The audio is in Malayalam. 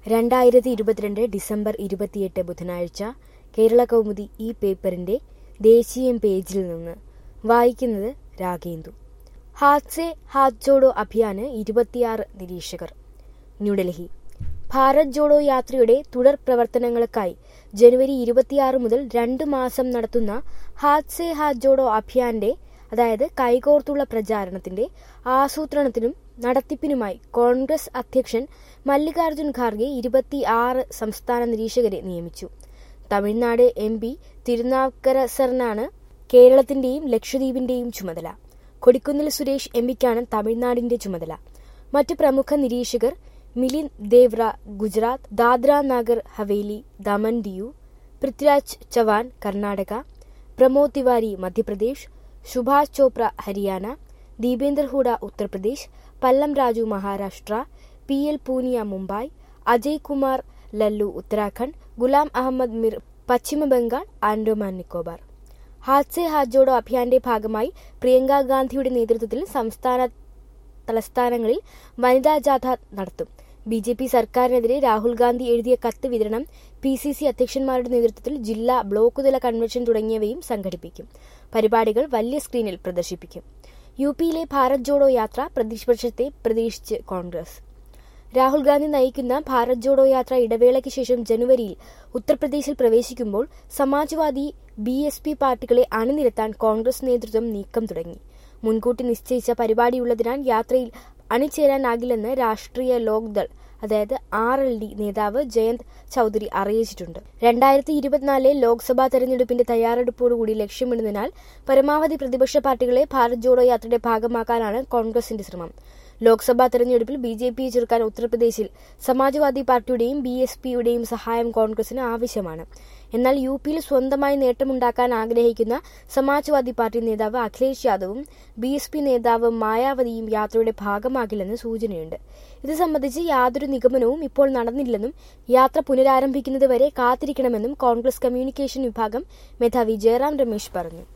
രണ്ടായിരത്തി ഇരുപത്തിരണ്ട് ഡിസംബർ ഇരുപത്തിയെട്ട് ബുധനാഴ്ച കേരള കൗമുദി ഈ പേപ്പറിന്റെ ദേശീയം പേജിൽ നിന്ന് വായിക്കുന്നത് രാഗേന്ദു ഹാത്ത് സെ ഹാത്ത് ജോഡോ അഭിയാന് ഇരുപത്തിയാറ് നിരീക്ഷകർ ന്യൂഡൽഹി ഭാരത് ജോഡോ യാത്രയുടെ തുടർ പ്രവർത്തനങ്ങൾക്കായി ജനുവരി ഇരുപത്തിയാറ് മുതൽ രണ്ട് മാസം നടത്തുന്ന ഹാത്ത് സെ ഹാത്ത് ജോഡോ അഭിയാന്റെ അതായത് കൈകോർത്തുള്ള പ്രചാരണത്തിന്റെ ആസൂത്രണത്തിനും നടത്തിപ്പിനുമായി കോൺഗ്രസ് അധ്യക്ഷൻ മല്ലികാർജുൻ ഖാർഗെ ഇരുപത്തി ആറ് സംസ്ഥാന നിരീക്ഷകരെ നിയമിച്ചു തമിഴ്നാട് എം പി തിരുനാക്കരസറിനാണ് കേരളത്തിന്റെയും ലക്ഷദ്വീപിന്റെയും ചുമതല കൊടിക്കുന്നിൽ സുരേഷ് എം പിക്കാണ് തമിഴ്നാടിന്റെ ചുമതല മറ്റു പ്രമുഖ നിരീക്ഷകർ മിലിന്ദ് ദേവ്ര ഗുജറാത്ത് ദാദ്ര നാഗർ ഹവേലി ദമൻ ദിയു പൃഥ്വിരാജ് ചവാൻ കർണാടക പ്രമോദ് തിവാരി മധ്യപ്രദേശ് സുഭാഷ് ചോപ്ര ഹരിയാന ദീപേന്ദർ ഹൂഡ ഉത്തർപ്രദേശ് പല്ലം രാജു മഹാരാഷ്ട്ര പി എൽ പൂനിയ മുംബൈ അജയ് കുമാർ ലല്ലു ഉത്തരാഖണ്ഡ് ഗുലാം അഹമ്മദ് മിർ പശ്ചിമബംഗാൾ ആൻഡോമാൻ നിക്കോബാർ ഹാത്ത് സെ ഹാത്ത് ജോഡോ അഭിയാന്റെ ഭാഗമായി പ്രിയങ്ക ഗാന്ധിയുടെ നേതൃത്വത്തിൽ സംസ്ഥാന തലസ്ഥാനങ്ങളിൽ വനിതാ ജാഥ നടത്തും ബി ജെ പി സർക്കാരിനെതിരെ രാഹുൽ ഗാന്ധി എഴുതിയ കത്ത് വിതരണം പി സി സി അധ്യക്ഷന്മാരുടെ നേതൃത്വത്തിൽ ജില്ലാ ബ്ലോക്ക് തല കൺവെൻഷൻ തുടങ്ങിയവയും സംഘടിപ്പിക്കും പരിപാടികൾ വലിയ സ്ക്രീനിൽ പ്രദർശിപ്പിക്കും യു പിയിലെ ഭാരത് ജോഡോ യാത്ര പ്രതിപക്ഷത്തെ പ്രതീക്ഷിച്ച് കോൺഗ്രസ് രാഹുൽ ഗാന്ധി നയിക്കുന്ന ഭാരത് ജോഡോ യാത്ര ഇടവേളയ്ക്ക് ശേഷം ജനുവരിയിൽ ഉത്തർപ്രദേശിൽ പ്രവേശിക്കുമ്പോൾ സമാജ്വാദി ബി എസ് പി പാർട്ടികളെ അണിനിരത്താൻ കോൺഗ്രസ് നേതൃത്വം നീക്കം തുടങ്ങി മുൻകൂട്ടി നിശ്ചയിച്ച പരിപാടിയുള്ളതിനാൽ യാത്രയിൽ അണിചേരാനാകില്ലെന്ന് രാഷ്ട്രീയ ലോക്ദൾ അതായത് ആർ എൽ ഡി നേതാവ് ജയന്ത് ചൌധരി അറിയിച്ചിട്ടുണ്ട് രണ്ടായിരത്തി ഇരുപത്തിനാലിലെ ലോക്സഭാ തെരഞ്ഞെടുപ്പിന്റെ തയ്യാറെടുപ്പോടുകൂടി ലക്ഷ്യമിടുന്നതിനാൽ പരമാവധി പ്രതിപക്ഷ പാർട്ടികളെ ഭാരത് ജോഡോ യാത്രയുടെ ഭാഗമാക്കാനാണ് കോൺഗ്രസിന്റെ ശ്രമം ലോക്സഭാ തെരഞ്ഞെടുപ്പിൽ ബി ജെ പിയെ ചെറുക്കാൻ ഉത്തർപ്രദേശിൽ സമാജ്വാദി പാർട്ടിയുടെയും ബി എസ് പിയുടെയും സഹായം കോൺഗ്രസിന് ആവശ്യമാണ് എന്നാൽ യു പിയിൽ സ്വന്തമായി നേട്ടമുണ്ടാക്കാൻ ആഗ്രഹിക്കുന്ന സമാജ്വാദി പാർട്ടി നേതാവ് അഖിലേഷ് യാദവും ബി എസ് പി നേതാവ് മായാവതിയും യാത്രയുടെ ഭാഗമാകില്ലെന്ന് സൂചനയുണ്ട് ഇത് സംബന്ധിച്ച് യാതൊരു നിഗമനവും ഇപ്പോൾ നടന്നില്ലെന്നും യാത്ര പുനരാരംഭിക്കുന്നതുവരെ കാത്തിരിക്കണമെന്നും കോൺഗ്രസ് കമ്മ്യൂണിക്കേഷൻ വിഭാഗം മേധാവി ജയറാം രമേശ് പറഞ്ഞു